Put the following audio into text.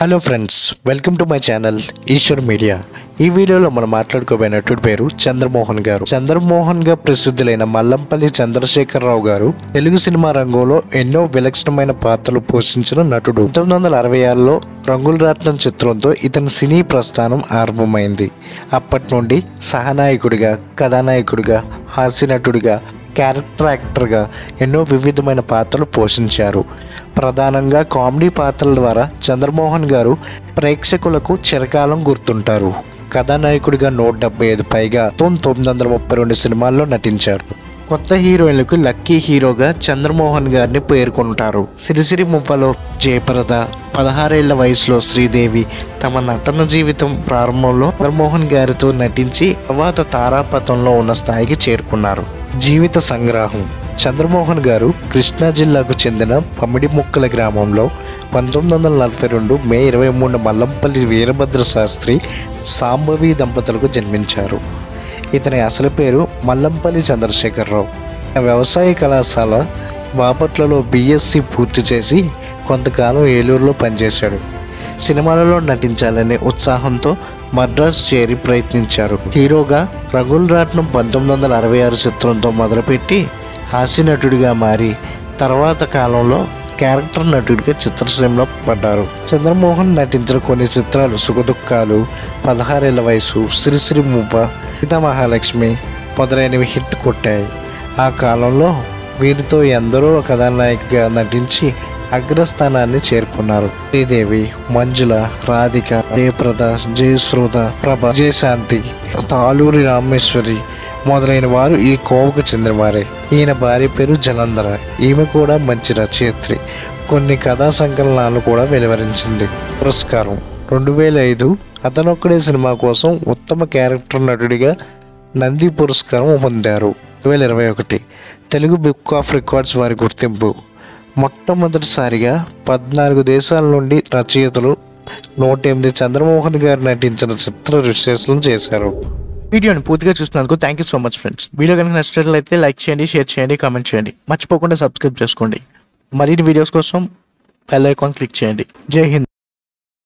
hello friends welcome to my channel Eshwar media ఈ వీడియోలో మనం మాట్లాడుకోబోయినటువంటి పేరు చంద్రమోహన్ గారు చంద్రమోహన్ గా ప్రసిద్ధులైన మల్లంపల్లి చంద్రశేఖరరావు గారు తెలుగు సినిమా రంగంలో ఎన్నో విలక్షణమైన పాత్రలు పోషించిన నటుడు పంతొమ్మిది వందల అరవై ఆరులో రంగుల రాట్నం చిత్రంతో ఇతని సినీ ప్రస్థానం ఆరంభమైంది అప్పటి నుండి సహనాయకుడిగా కథానాయకుడిగా హాస్యనటుడిగా క్యారెక్టర్ యాక్టర్గా ఎన్నో వివిధమైన పాత్రలు పోషించారు ప్రధానంగా కామెడీ పాత్రల ద్వారా చంద్రమోహన్ గారు ప్రేక్షకులకు చిరకాలం గుర్తుంటారు కథానాయకుడిగా నూట డెబ్బై ఐదు పైగా తొమ్మిది వందల ముప్పై రెండు సినిమాల్లో నటించారు కొత్త హీరోయిన్లకు లక్కీ హీరోగా చంద్రమోహన్ గారిని పేర్కొంటారు సిరిసిరి ముప్పలో జయప్రద పదహారేళ్ల వయసులో శ్రీదేవి తమ నటన జీవితం ప్రారంభంలో చంద్రమోహన్ గారితో నటించి తర్వాత తారాపథంలో ఉన్న స్థాయికి చేరుకున్నారు జీవిత సంగ్రహం చంద్రమోహన్ గారు కృష్ణా జిల్లాకు చెందిన పమిడి ముక్కల గ్రామంలో పంతొమ్మిది వందల నలభై రెండు మే ఇరవై మూడు మల్లంపల్లి వీరభద్ర శాస్త్రి సాంబవి దంపతులకు జన్మించారు ఇతని అసలు పేరు మల్లంపల్లి చంద్రశేఖరరావు వ్యవసాయ కళాశాల బాపట్లలో బీఎస్సీ పూర్తి చేసి కొంతకాలం ఏలూరులో పనిచేశాడు సినిమాలలో నటించాలనే ఉత్సాహంతో మద్రాస్ చేరి ప్రయత్నించారు హీరోగా రఘుల్ రాట్నం పంతొమ్మిది వందల అరవై ఆరు చిత్రంతో మొదలుపెట్టి హాస్యనటుడిగా మారి తర్వాత కాలంలో క్యారెక్టర్ నటుడిగా చిత్రసీమలో పడ్డారు చంద్రమోహన్ నటించిన కొన్ని చిత్రాలు సుఖదుఖాలు పదహారేళ్ల వయసు సిరిసిరి మువ్వ సీతా మహాలక్ష్మి మొదలైనవి హిట్ కొట్టాయి ఆ కాలంలో వీరితో ఎందరో కథానాయికగా నటించి అగ్రస్థానాన్ని చేరుకున్నారు శ్రీదేవి మంజుల రాధిక జయప్రద జయశ్రోత ప్రభ జయశాంతి తాలూరి రామేశ్వరి మొదలైన వారు ఈ కోవకు చెందినవారే ఈయన భార్య పేరు జలంధర ఈమె కూడా మంచి రచయిత్రి కొన్ని కథా సంకలనాలు కూడా వెలువరించింది పురస్కారం రెండు వేల ఐదు అతనొక్కడే సినిమా కోసం ఉత్తమ క్యారెక్టర్ నటుడిగా నంది పురస్కారం పొందారు రెండు వేల ఇరవై ఒకటి తెలుగు బుక్ ఆఫ్ రికార్డ్స్ వారి గుర్తింపు మొట్టమొదటిసారిగా పద్నాలుగు దేశాల నుండి రచయితలు నూట ఎనిమిది చంద్రమోహన్ గారు నటించిన చిత్ర విశ్లేషణ చేశారు వీడియోని పూర్తిగా చూసినందుకు thank you so much friends video కనుక నచ్చినట్లయితే లైక్ చేయండి షేర్ చేయండి కామెంట్ చేయండి మర్చిపోకుండా సబ్స్క్రైబ్ చేసుకోండి మరిన్ని వీడియోస్ కోసం బెల్ ఐకాన్ క్లిక్ చేయండి జై హింద్